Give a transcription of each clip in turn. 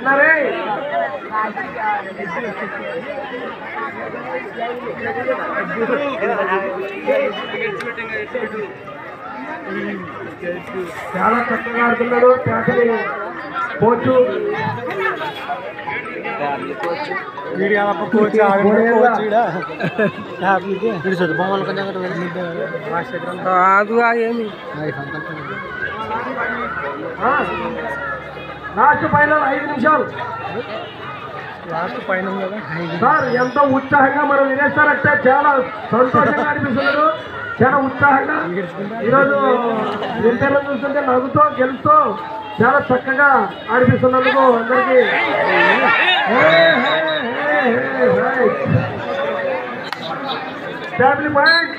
విన్నారే చాలా చక్కగా ఆడుతున్నాడు ప్యాకలి కోచు వీడియో కోచ్ కోచ్ వీడు చదువుకోవాలి కొంచెం కాదు ఏమి లాస్ట్ ఫైనల్ ఐదు నిమిషాలు లాస్ట్ పైన ఉంది కదా సార్ ఎంతో ఉత్సాహంగా మనం వినేస్తారంటే చాలా సంతోషంగా అనిపిస్తున్నారు చాలా ఉత్సాహంగా ఈరోజు ఇంటర్లో చూస్తుంటే నవ్వుతో గెలుస్తూ చాలా చక్కగా ఆడిపిస్తున్నందుకు అందరికీ ఫ్యామిలీ పాయింట్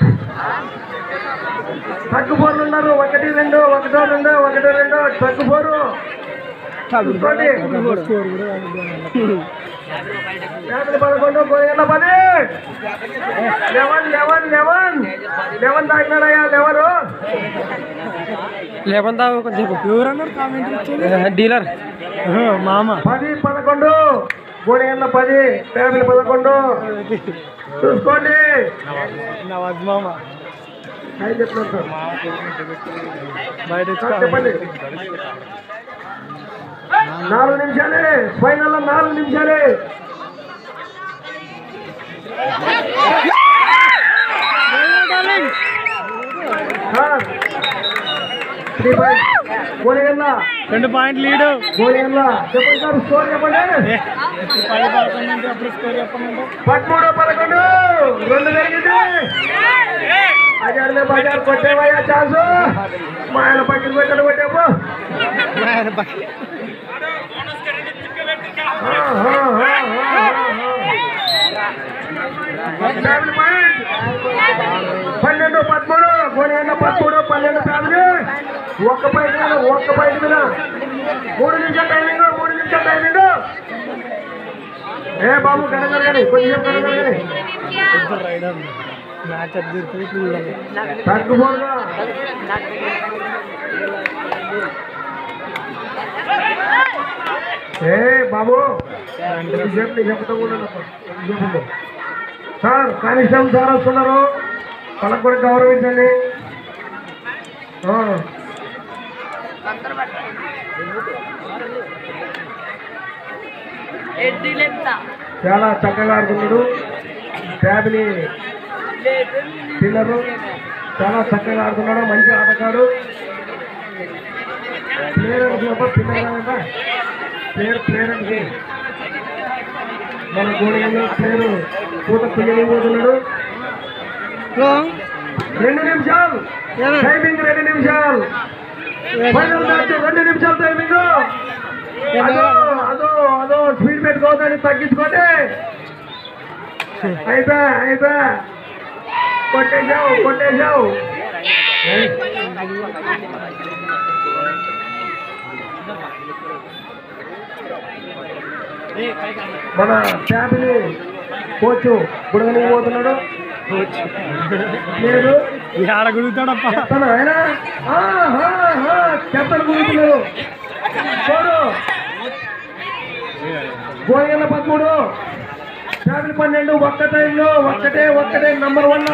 తగ్గుపోరు ఉన్నారు ఒకటి రెండు ఒకటో రెండు ఒకటో రెండు తగ్గుపోరు చూసుకోండి యాభై పదకొండు గోయల పది లెవెన్ లెవెన్ లెవెన్ లెవెన్ తాగినారయ్యా లెవరు లేవంతా కొంచెం ఎవరన్నారు కామెంట్ ఇచ్చేది డీలర్ మామ పది పదకొండు గోడెళ్ళ పది ఫ్యామిలీ పదకొండు చూసుకోండి నవాజ్ మామ ఆయన చెప్తున్నాను సార్ బయట సార్ చెప్పండి నాలుగు నిమిషాలే ఫైనల్ నాలుగు నిమిషాలే సార్ త్రీ పాయింట్ గోడెళ్ళ రెండు పాయింట్ లీడు గోడెళ్ళ చెప్పండి సార్ స్కోర్ చెప్పండి పది పదకొండు అంటే అప్పుడు స్కోర్ చెప్పమంటే పదమూడు పదకొండు రెండు జరిగింది బజార్ బజార్ కొట్టేవయ్యా ఛాన్సు మా ఆయన పక్కన పెట్టాడు కొట్టాము పన్నెండు పదమూడు గోడెండ పదమూడు పన్నెండు ఫ్యామిలీ ఒక్క పైన మీద ఒక్క పైన మీద మూడు నిమిషాల టైమింగ్ మూడు నిమిషాల టైమింగ్ ఏ బాబు కనగలగని కొంచెం కనగలగని రైడర్ మ్యాచ్ అది తిరుగుతుంది చూడాలి తగ్గుబోగా ఏ బాబు ఎంతసేపు నీకు చెప్తా కూడా చెప్పండి సార్ కానిస్టేబుల్ సార్ వస్తున్నారు వాళ్ళకు కూడా గౌరవించండి ఆ. చాలా చక్కగా ఆడుతున్నాడు ఫ్యామిలీ పిల్లలు చాలా చక్కగా ఆడుతున్నాడు మంచి ఆటగాడు ప్లేయర్ అని చెప్ప పిల్లలంట ప్లేయర్ ప్లేయర్ అని మన గోడలో ప్లేయర్ పూత పిల్లలు రెండు నిమిషాలు టైమింగ్ రెండు నిమిషాలు ఫైనల్ మ్యాచ్ రెండు నిమిషాలు టైమింగ్ అదో అదో అదో స్పీడ్ పెట్టుకోవద్దని తగ్గించుకోండి అయిపోయా అయిపోయా కొట్టేశావు కొట్టేశావు మన ఫ్యామిలీ కోచ్ బుడగని పోతున్నాడు లేదు ఆడ గుడుతాడప్ప తన ఆయన కెప్టెన్ గురుతున్నాడు చూడు గోయల పదమూడు ఫ్యామిలీ పన్నెండు ఒక్క టైంలో ఒక్కటే ఒక్కటే నంబర్ వన్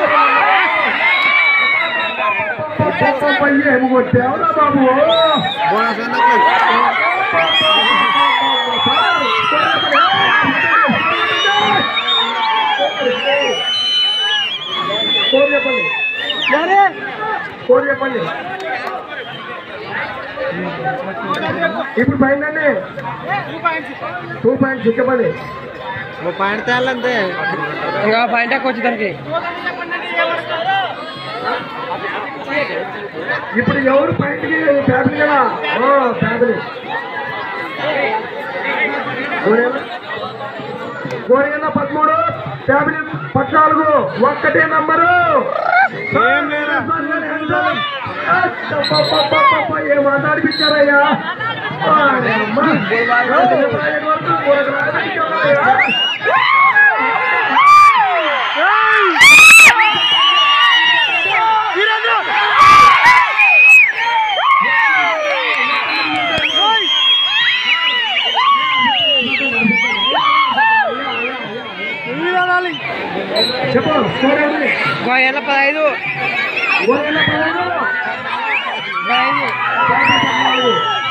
ఏమి కొట్టావురా బాబు కోరు చెప్పండి కోరు చెప్పండి ఇప్పుడు పైనండి టూ పాయింట్స్ చెప్పండి పాయింట్ తేలంతే ఇంకా పాయింట్ ఎక్కువ వచ్చి దానికి ఇప్పుడు ఎవరు పాయింట్కి ఫ్యామిలీ కదా ఫ్యామిలీ గోరిగన్న పదమూడు ఫ్యామిలీ పద్నాలుగు ఒక్కటే నంబరు ఏం లేరా? ఏం మాట్లాడిపించారయ్యా చెప్పాలి చెప్పు స్కోర్ ఏంటి గోయల పదహైదు గోరెల పదహారు పదహైదు పదహారు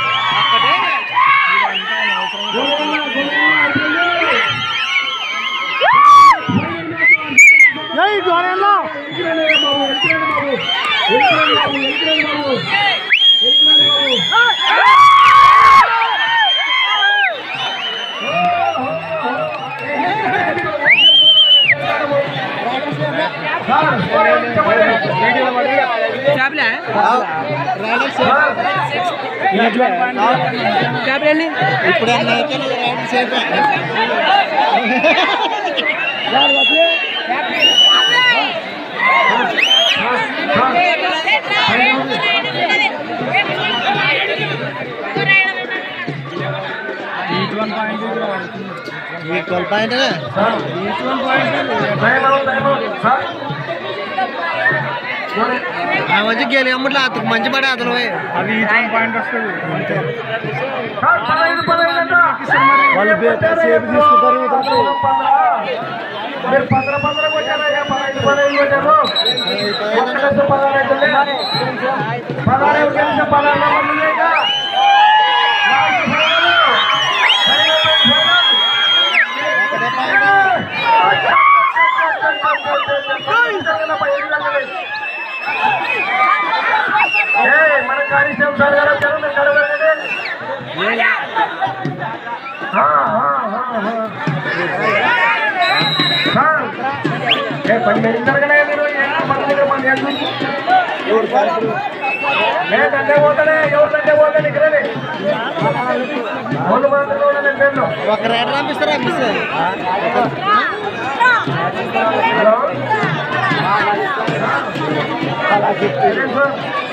గోరెల గోరెల అయిపోయింది. ఏయ్ గోరెల్లో ఎగిరేయండి బాబు, ఎగిరేయండి బాబు. ఎగిరేయండి బాబు, ఎగిరేయండి బాబు. ఎగిరేయండి బాబు. సార్, స్కోర్ ఏంటి చెప్పండి. చేపలే సార్, చేపలండి దయమాడు, దయమాడు. సార్. స్కోర్ ఏంటి? మంచి గేలి అమ్మట్లా అతను మంచి పడే అతను అది పాయింట్ వస్తుంది సార్, పదహైదు, పదహైదు అంట. వాళ్ళు బే- సేపు తీసుకుంటారు, ఇతరులు. మీరు పంద్ర పంద్ర కొట్టారయ్యా పదహైదు పదహైదు కొట్టారు ఒక్కటేస్తే పదహారు అవుతుంది పదహారు ఎవరు కలిసి పదహారు నెంబర్లు ఉన్నాయిగా. Last final. Final, final. ఏయ్, మన కానిస్టేబుల్ సార్ గారు వచ్చారు మీరు కడగండి ఆ, ఆ, ఆ, ఆ. సార్, ఏ పని మీద జరగలే మీరు ఏ పని దగ్గర పని చేస్తూ నేను దండే పోతానే ఎవరు దండే పోతాను ఇక్కడ వాళ్ళు మాత్రం ఉండాలి పేర్లు ఒక రేట్ పంపిస్తారా మిస్ హలో ఏం సార్?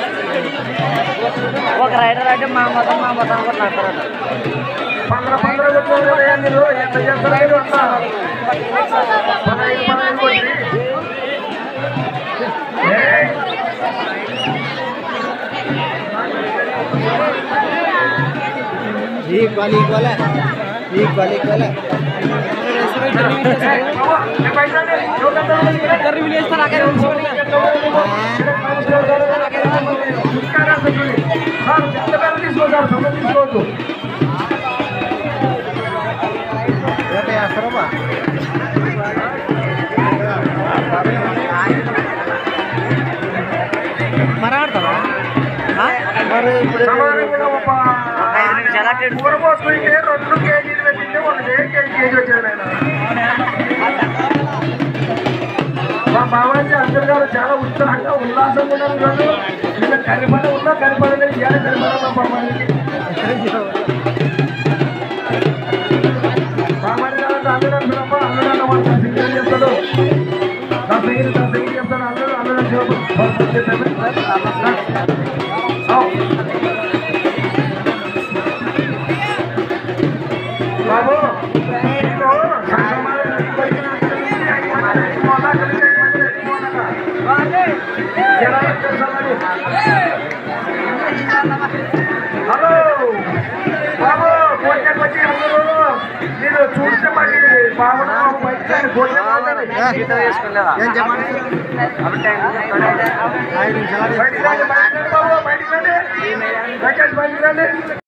ఒక రైడర్ అంటే మా మతం మా మతం కూడా పంద్ర పంద్ర కొట్టుకోవాలి కదా ఏ మీరు ఎంత చేస్తారో మీరు అంతా పదహైదు పదహైదు కొట్టి ఏయ్. ఈక్వల్ ఈక్వల్ ఈక్వల్ ఈక్వల్ ఏయ్, బాబా, ఏ బయట రండి. ఎవరికంతా ఉంది ఇక్కడ? ఇద్దరు రివ్యూ చేస్తారు అక్కడ ఉంచుకోండి తీసుకోవద్దు వేస్తారా మరి ఆడతారా మరి ఇప్పుడు ఊరపోసుకుంటే రెండు కేజీలు పెట్టింటే ఒక కేజీ కేజీ వచ్చాడు ఆయన మా బాబాజీ అందరు గారు చాలా ఉత్సాహంగా ఉల్లాసంగా ఉన్నారు ఈరోజు నిన్న కరిపడ ఉన్నా కరిపడ లేదు ఇవాళ కరిపడ మా బాబాజీకి బాబాజీ గారు అంటే అందరూ అంటున్నామా అందరూ అన్న వాళ్ళు సింగల్ చెప్తాడు నా దగ్గర నా దగ్గర చెప్తాడు అందరూ అందరూ బాబు నీకు సంగమాలు పైన హలో బాబు భోజనం వచ్చి అందరూ మీరు చూస్తే మరి బాగున్నా భోజనం ఏం చెప్పండి ఐదు నిమిషాలు బయటికి రండి బయటికి రండి బాబు బయటికి రండి బయటికి రండి